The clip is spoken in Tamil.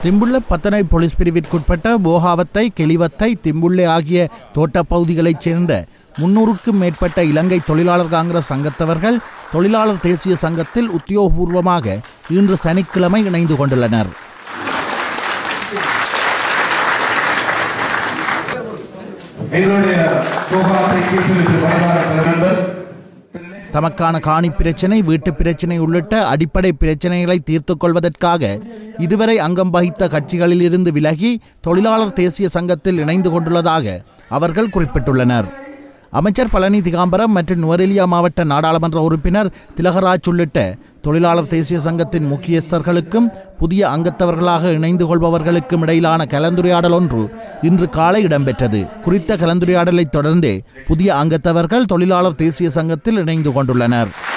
திம்புள்ள பத்தனை போலீஸ் பிரிவிற்குட்பட்ட போகாவத்தை கெளிவத்தை திம்புள்ளை ஆகிய தோட்டப் பகுதிகளைச் சேர்ந்த முன்னூறுக்கும் மேற்பட்ட இலங்கை தொழிலாளர் காங்கிரஸ் சங்கத்தவர்கள் தொழிலாளர் தேசிய சங்கத்தில் உத்தியோகபூர்வமாக இன்று சனிக்கிழமை இணைந்து கொண்டுள்ளனர் எங்களுடைய கோபாத்தை கீழ்ப்பிடித்து வருவார நண்பர் தமக்கான காணி பிரச்சினை வீட்டு பிரச்சினை உள்ளிட்ட அடிப்படை பிரச்சினைகளை தீர்த்துக் கொள்வதற்காக இதுவரை அங்கம் வகித்த கட்சிகளில் இருந்து விலகி தொழிலாளர் தேசிய சங்கத்தில் இணைந்து கொண்டுள்ளதாக அவர்கள் குறிப்பிட்டுள்ளனர் அமைச்சர் பழனி திகாம்பரம் மற்றும் நுவரெலியா மாவட்ட நாடாளுமன்ற உறுப்பினர் திலகராஜ் உள்ளிட்ட தொழிலாளர் தேசிய சங்கத்தின் முக்கியஸ்தர்களுக்கும் புதிய அங்கத்தவர்களாக இணைந்து கொள்பவர்களுக்கும் இடையிலான கலந்துரையாடல் ஒன்று இன்று காலை இடம்பெற்றது குறித்த கலந்துரையாடலைத் தொடர்ந்தே புதிய அங்கத்தவர்கள் தொழிலாளர் தேசிய சங்கத்தில் இணைந்து கொண்டுள்ளனர்